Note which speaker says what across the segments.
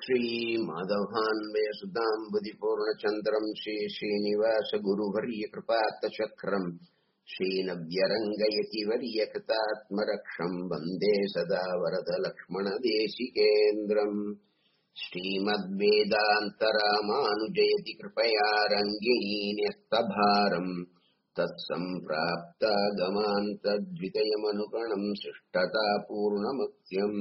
Speaker 1: श्रीमाधवान्वयसुताम्बुदिपूर्णचन्द्रम् श्रीश्रीनिवासगुरुवर्यकृपात्तचक्रम् श्रीनव्यरङ्गयति वर्यकृतात्मरक्षम् वन्दे सदा वरदलक्ष्मणदेशिकेन्द्रम् श्रीमद्वेदान्तरामानुजयति कृपया रङ्गिणीन्यस्तभारम् तत्सम्प्राप्तागमान्तद्वितयमनुगणम् शिष्टता पूर्णमुक्त्यम्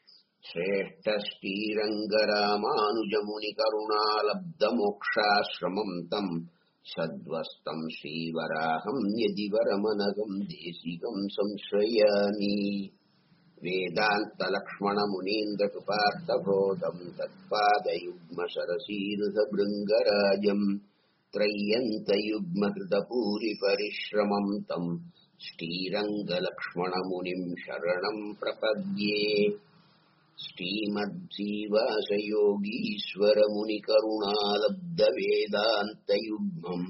Speaker 1: श्रेष्ठश्रीरङ्गरामानुजमुनिकरुणालब्धमोक्षाश्रमम् तम् सद्वस्तम् श्रीवराहम् यदि वरमनघम् देशिकम् संश्रयामि वेदान्तलक्ष्मणमुनीन्द्रकृपार्थबोधम् तत्पादयुग्मशरसीरुधभृङ्गराजम् त्रय्यन्तयुग्मकृतपूरिपरिश्रमम् तम् श्रीरङ्गलक्ष्मणमुनिम् शरणम् प्रपद्ये श्रीमद्जीवासयोगीश्वरमुनिकरुणालब्धवेदान्तयुग्मम्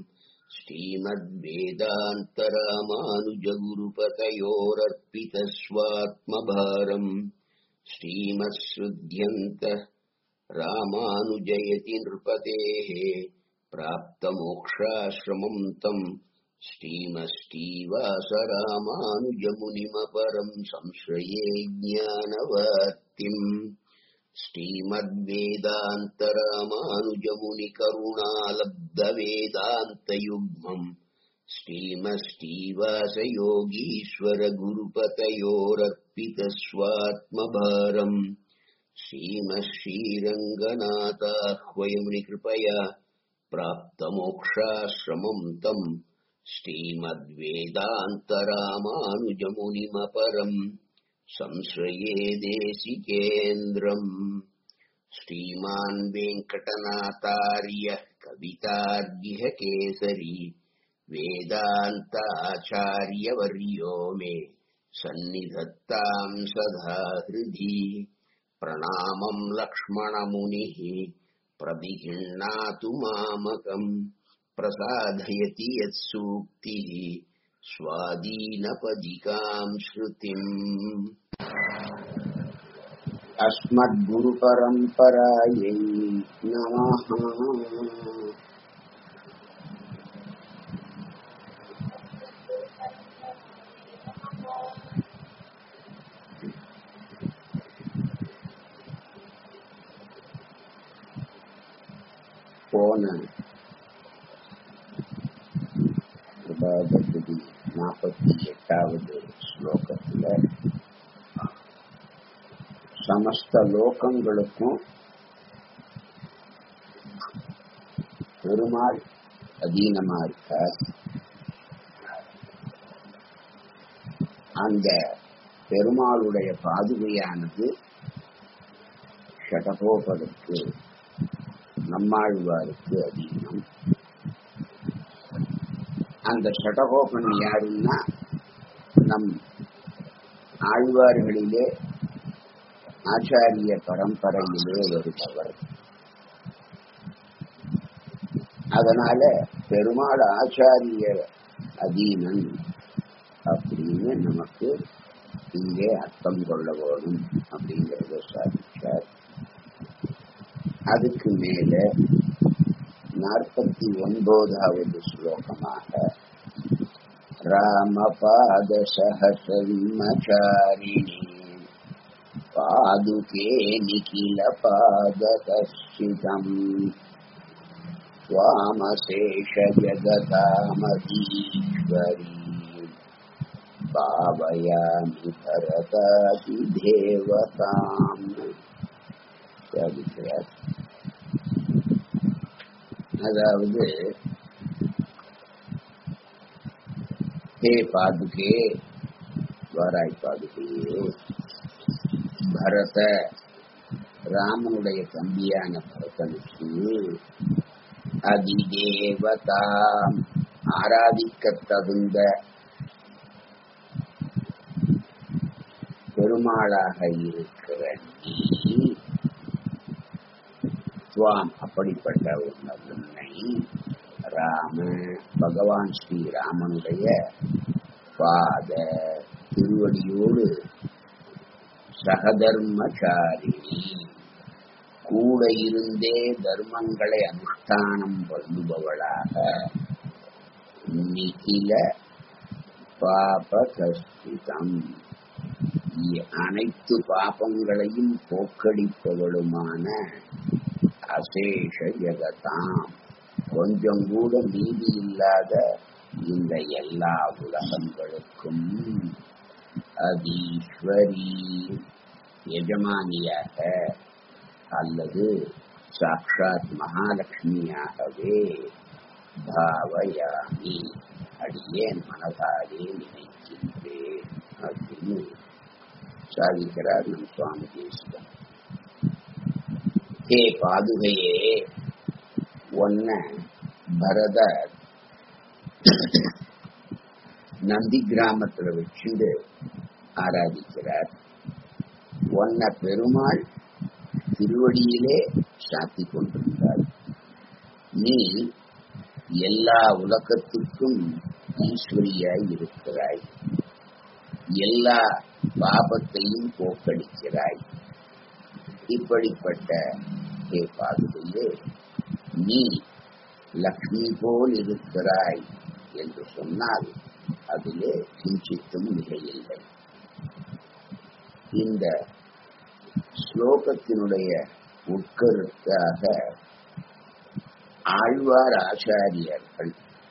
Speaker 1: श्रीमद्वेदान्तरामानुजगुरुपतयोरर्पितस्वात्मभारम् श्रीमत्सृध्यन्त रामानुजयति नृपतेः प्राप्तमोक्षाश्रमम् तम् श्रीमश्रीवासरामानुजमुनिमपरम् संश्रये ज्ञानवर्तिम् श्रीमद्वेदान्तरामानुजमुनिकरुणालब्धवेदान्तयुग्मम् श्रीमश्रीवासयोगीश्वरगुरुपतयोरर्पितस्वात्मभारम् श्रीमश्रीरङ्गनाथाह्वयमुनिकृपया प्राप्तमोक्षाश्रमम् तम् श्रीमद्वेदान्तरामानुजमुनिमपरम् संश्रये देशिकेन्द्रम् श्रीमान् वेङ्कटनाथार्य कवितार्गिह केसरी वेदान्ताचार्यवर्यो मे सन्निधत्ताम् सदा हृदि प्रणामम् लक्ष्मणमुनिः प्रविगृह्णातु मामकम् प्रसादयति यत्सूक्तिः स्वादीनपदिकाम् श्रुतिम् अस्मद्गुरुपरम्परायै नमः போன பிரபாதபதி நாற்பத்தி எட்டாவது ஸ்லோகத்துல சமஸ்த லோகங்களுக்கும் பெருமாள் அதீனமா இருக்கார் அந்த பெருமாளுடைய பாதுகையானது ஷடகோபதற்கு நம்மாழ்வாருக்கு அதீனம் அந்த ஷடகோபன் யாருன்னா நம் ஆழ்வார்களிலே ஆச்சாரிய பரம்பரையிலே வருபவர் அதனால பெருமாள் ஆச்சாரிய அதீனன் அப்படின்னு நமக்கு இங்கே அர்த்தம் கொள்ள வேணும் அப்படிங்கிறத சாதிச்சார் அதுக்கு மேல நாற்பத்தி ஒன்பதாவது ஸ்லோகமாக ராமபாத சகசவிமச்சாரிணி पादुके निखिलपादकर्षितम् त्वामशेषजगतामधीश्वरी भावयामि भरतादिदेवताम् அதாவது ஹே பாதுகே வாராய் பாதுகையே பரத ராமனுடைய தம்பியான பரதனுக்கு அதிதேவதாம் ஆராதிக்க தகுந்த பெருமாளாக இருக்கிற நீ துவாம் அப்படிப்பட்ட உன்னை ராம பகவான் ஸ்ரீராமனுடைய பாத திருவடியோடு சகதர்மச்சாரிணி கூட கூட இருந்தே தர்மங்களை அனுஷ்டானம் பண்ணுபவளாக நிகில பாப கஸ்திதம் அனைத்து பாபங்களையும் போக்கடிப்பவளுமான அசேஷ ஜெகதாம் கொஞ்சம் கூட மீதி இல்லாத இந்த எல்லா உலகங்களுக்கும் அதீஸ்வரி எஜமானியாக அல்லது சாட்சாத் மகாலட்சுமியாகவே பாவயாமி அடியேன் மனதாலே நினைக்கின்றேன் அப்படின்னு சாதிக்கிறார் நம் சுவாமி தேசிகன் ஹே பாதுகையே ஒன்ன பரதர் நந்தி கிராமத்துல வச்சுண்டு ஆராதிக்கிறார் ஒன்ன பெருமாள் திருவடியிலே சாத்தி கொண்டிருந்தார் நீ எல்லா உலகத்துக்கும் ஈஸ்வரியாய் இருக்கிறாய் எல்லா பாபத்தையும் போக்கடிக்கிறாய் இப்படிப்பட்ட ஹே பாதுகையே நீ லக்ஷ்மி போல் இருக்கிறாய் என்று சொன்னால் அதிலே கிஞ்சித்தும் மிகையில்லை இந்த ஸ்லோகத்தினுடைய உட்கருத்தாக ஆழ்வார் ஆச்சாரியர்கள்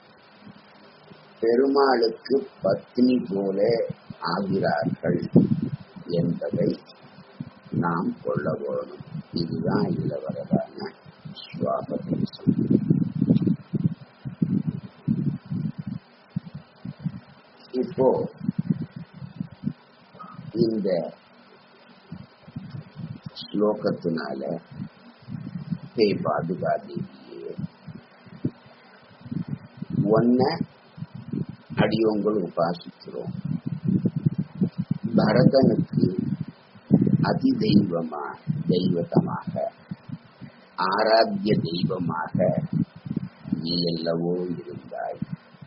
Speaker 1: பெருமாளுக்கு பத்னி போல ஆகிறார்கள் என்பதை நாம் கொள்ள வேணும் இதுதான் இதுல வரதான சுவாபதேசம் இப்போ இந்த ஸ்லோகத்தினால ஹே பாதுகா தேவியே ஒன்ன அடியோங்கள் உபாசிக்கிறோம் பரதனுக்கு அதி தெய்வமா தெய்வதமாக ஆராத்திய தெய்வமாக நீ அல்லவோ இருந்தாய்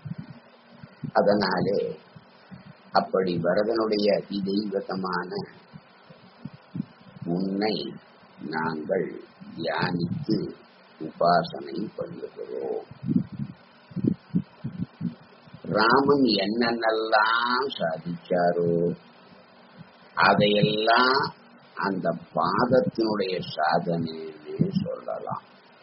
Speaker 1: அதனாலே அப்படி பரதனுடைய அதி தெய்வதமான உன்னை நாங்கள் தியானித்து உபாசனை பண்ணுகிறோம் ராமன் என்னென்னலாம் சாதிச்சாரோ அதையெல்லாம் அந்த பாதத்தினுடைய சாதனைன்னு சொல்லலாம்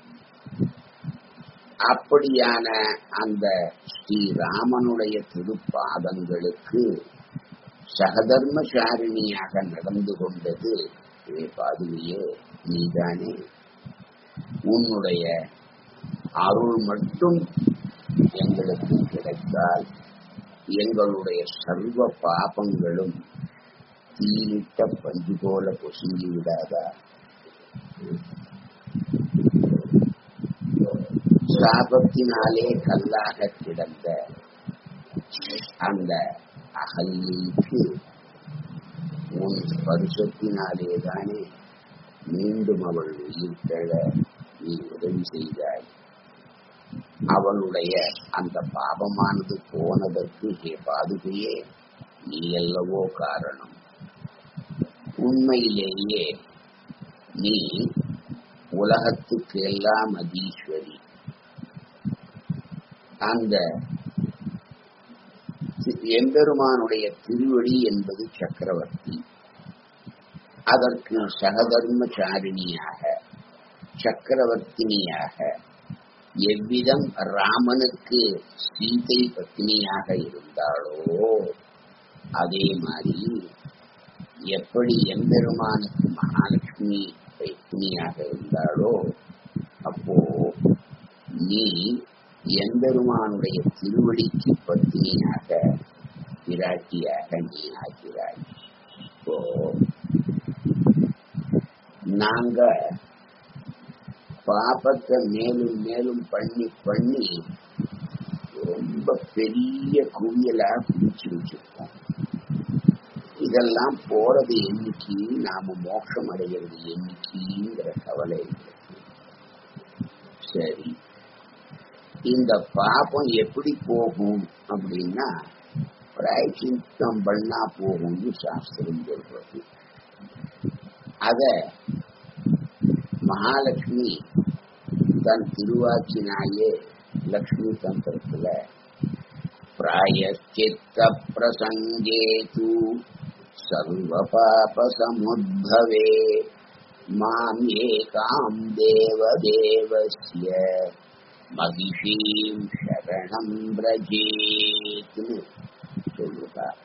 Speaker 1: அப்படியான அந்த ஸ்ரீராமனுடைய திருப்பாதங்களுக்கு சகதர்மசாரிணியாக நடந்து கொண்டது ஏ பாதுகையே நீதானே உன்னுடைய அருள் மட்டும் எங்களுக்கு கிடைத்தால் எங்களுடைய சர்வ பாபங்களும் தீயிட்ட பஞ்சு போல பொசுங்கி விடாதா சாபத்தினாலே கல்லாக கிடந்த அந்த அகல்லிக்கு உன் ஸ்பர்சத்தினாலே தானே மீண்டும் அவள் உயிர் பெற நீ உதவி செய்தாய் அவளுடைய அந்த பாபமானது போனதற்கு ஹே பாதுகையே நீ அல்லவோ காரணம் உண்மையிலேயே நீ உலகத்துக்கு எல்லாம் அதீஸ்வரி அந்த எம்பெருமானுடைய திருவடி என்பது சக்கரவர்த்தி அதற்கு சகதர்மச்சாரிணியாக சக்கரவர்த்தினியாக எவ்விதம் ராமனுக்கு சீதை பத்னியாக இருந்தாளோ அதே மாதிரி எப்படி எம்பெருமானுக்கு மகாலட்சுமி பத்னியாக இருந்தாளோ அப்போ நீ எம்பெருமானுடைய திருவடிக்கு பத்னியாக பிராட்டியாக நீ ஆகிறாய் இப்போ நாங்க பாபத்தை மேலும் மேலும் பண்ணி பண்ணி ரொம்ப பெரிய குவியலா குடிச்சு வச்சிருக்கோம் இதெல்லாம் போறது என்னைக்கு நாம மோட்சம் அடைகிறது என்னைக்குங்கிற கவலை இருக்கு சரி இந்த பாபம் எப்படி போகும் அப்படின்னா பிராய்ச்சித்தம் பண்ணா போகும்னு சாஸ்திரம் சொல்றது அத மகாலட்சுமி தன் திருவாச்சினாயே லக்ஷ்மி தந்திரத்துல பிராயச்சித்த பிரசங்கேது சர்வ பாப சமுদ্ভவே மாம் ஏகாம் தேவதேவஸ்ய மகிஷீம் சரணம் பிரஜேத்னு சொல்லுகிறார்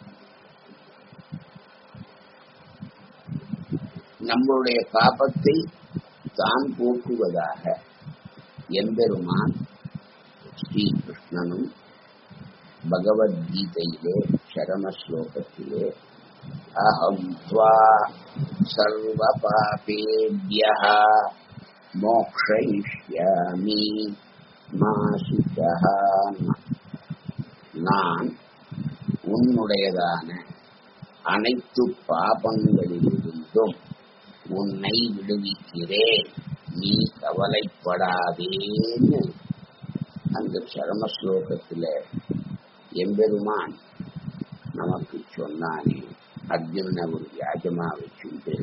Speaker 1: நம்முடைய பாபத்தை தான் போக்குவதாக எம்பெருமான் ஸ்ரீகிருஷ்ணனும் பகவத்கீதையிலே சரம ஸ்லோகத்திலே அஹம் துவா சர்வ பாபேபிய மோக்ஷயிஷ்யாமி மாசுகா நான் உன்னுடையதான அனைத்து பாபங்களிலிருந்தும் உன்னை விடுவிக்கிறேன் நீ கவலைப்படாதேன்னு அந்த சரம ஸ்லோகத்துல எம்பெருமான் நமக்கு சொன்னானே அர்ஜுனனை ஒரு வியாஜமா வச்சுண்டு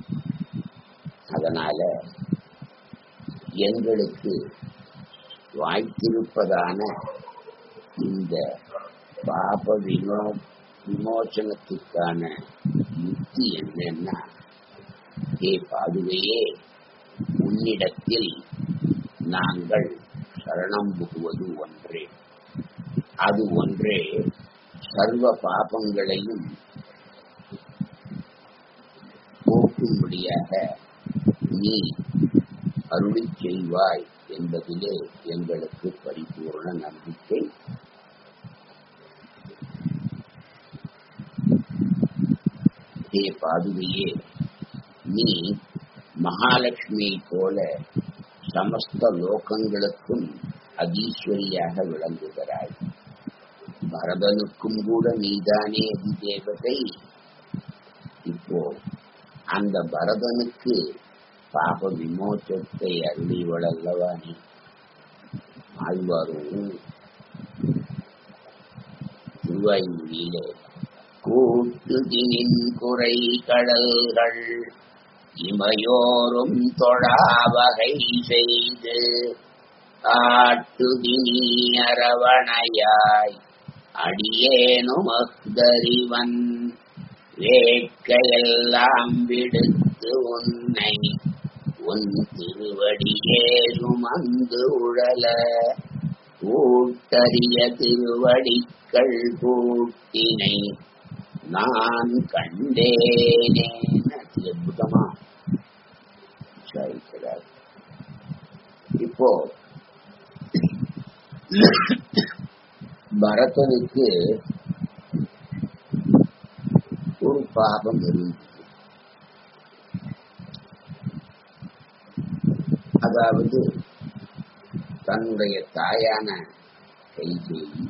Speaker 1: அதனால எங்களுக்கு வாய்த்திருப்பதான இந்த பாப விமோ விமோச்சனத்துக்கான யுக்தி என்னன்னா ஹே பாதுகையே உன்னிடத்தில் நாங்கள் சரணம் புகுவது ஒன்றே அது ஒன்றே சர்வ பாபங்களையும் போக்கும்படியாக நீ அருளி செய்வாய் என்பதிலே எங்களுக்கு பரிபூர்ண நம்பிக்கை ஹே பாதுகையே நீ மகாலட்சுமியை போல சமஸ்த லோகங்களுக்கும் அதீஸ்வரியாக விளங்குகிறாய் பரதனுக்கும் கூட நீதானே அதிதேவதை இப்போ அந்த பரதனுக்கு பாப விமோச்சத்தை அருளிவள் அல்லவா நீ ஆழ்வாரும் திருவாய்மொழியிலே கூட்டுதினின் குறை கடல்கள் இமையோரும் தொழாவகை செய்து ஆட்டுதினி அரவணையாய் அடியேனும் அஃதறிவன் வேட்கையெல்லாம் விடுத்து உன்னை உன் திருவடியே சுமந்து உழல கூட்டறிய திருவடிக்கள் கூட்டினை நான் கண்டேனே அற்புதமா விசாரிக்கிறார் இப்போ பரதனுக்கு ஒரு பாபம் இருந்தது அதாவது தன்னுடைய தாயான கைகேயி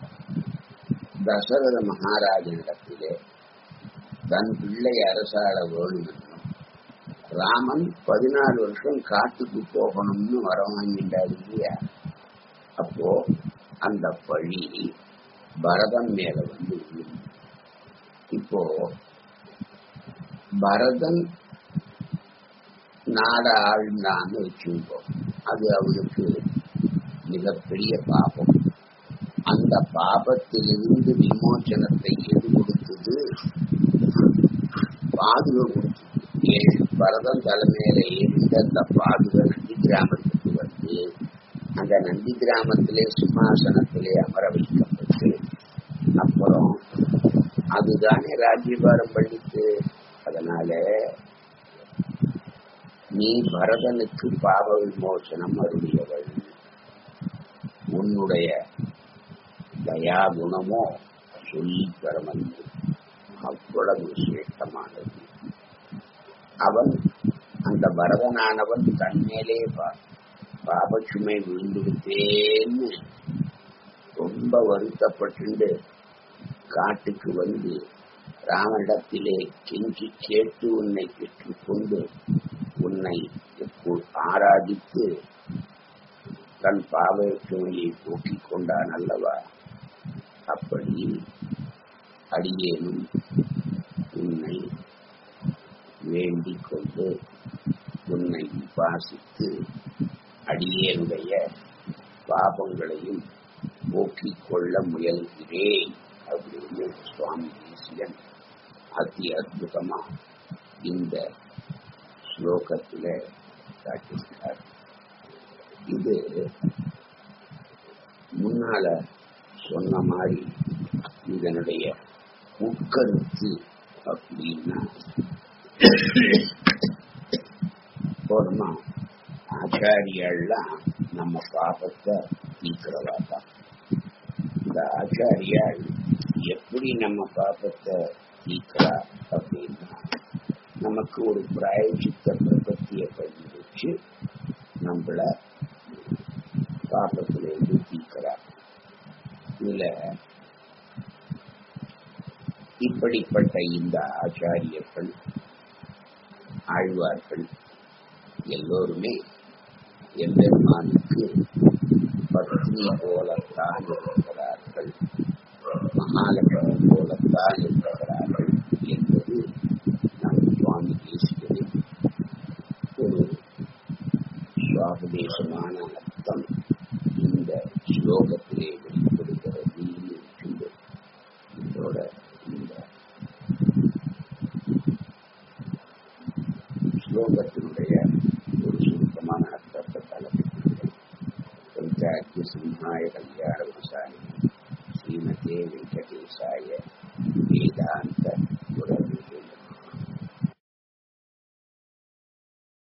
Speaker 1: தசரத மகாராஜனிடத்திலே தன் பிள்ளை அரசாள வேணும் என்றும் ராமன் பதினாலு வருஷம் காட்டுக்கு போகணும்னு வர வாங்கிட்டாரு இல்லையா அப்போ அந்த பழி பரதன் மேல வந்து விழுந்து இப்போ பரதன் நாட ஆழ்ந்தான்னு வச்சுக்கோ அது அவனுக்கு மிகப்பெரிய பாபம் அந்த பாபத்திலிருந்து விமோச்சனத்தை எது கொடுத்தது பாதுகை கொடுத்தது ஏழு பரதன் தலைமையில இருந்த அந்த பாதுகை நந்தி கிராமத்துக்கு வந்து அந்த நந்தி கிராமத்திலே சிம்மாசனத்திலே அமர வைக்கப்பட்டு அப்புறம் அதுதானே ராஜ்யபாரம் பண்ணிட்டு அதனால நீ பரதனுக்கு பாவ விமோசனம் அருளியவள் உன்னுடைய தயா குணமோ சொல்லி தரமன்று அவ்வளவு சிரேஷ்டமானது அவன் அந்த பரதனானவன் தன்மேலே பா பாபச்சுமை விழுந்துவிட்டேன்னு ரொம்ப வருத்தப்பட்டு காட்டுக்கு வந்து ராமனிடத்திலே கெஞ்சி கேட்டு உன்னை பெற்றுக்கொண்டு உன்னை எப்போ- ஆராதித்து தன் பாவச்சுமையை போக்கிக் கொண்டான் அல்லவா அப்படி அடியேனும் உன்னை வேண்டிக் கொண்டு உன் உன்னை உபாசித்து அடியேனுடைய பாபங்களையும் போக்கிக் கொள்ள முயல்கிறேன் அப்படின்னு சுவாமி தேசியன் அதி அற்புதமா இந்த ஸ்லோகத்தில காட்டியிருக்கார் இது முன்னால சொன்ன மாதிரி இதனுடைய உட்கருத்து அப்படின்னா போனோமா ஆச்சாரியெல்லாம் நம்ம பாபத்தை தீக்கிறவா தான் இந்த ஆச்சாரியால் எப்படி நம்ம பாபத்தை தீக்கிறா அப்படின்னா நமக்கு ஒரு பிராயச்சித்த பிரபத்தியை பண்ணி வச்சு நம்மள பாபத்திலிருந்து தீக்கிறா இதுல இப்படிப்பட்ட இந்த ஆச்சாரியர்கள் ஆழ்வார்கள் எல்லோருமே எம்பெருமானுக்கு பத்னி போலத்தான் இருக்கிறார்கள் மகாலட்சுமி போலத்தான் இருக்கிறார்கள் என்பது நம் சுவாமி தேசியரின் ஒரு சுவாபதேசமான அர்த்தம் இந்த ஸ்லோகத்திலே வெளிப்படுகிறது இருக்கின்றது இதோட இந்த ஸ்லோகத்தினுடைய ஒரு சுருக்கமான அர்த்தத்தை தலைப்பிட்டுள்ளேன் பஞ்சாயத்து சிம்ஹாய கல்யாண வசாயி ஸ்ரீமதே வெங்கடேசாய வேதாந்த குரவே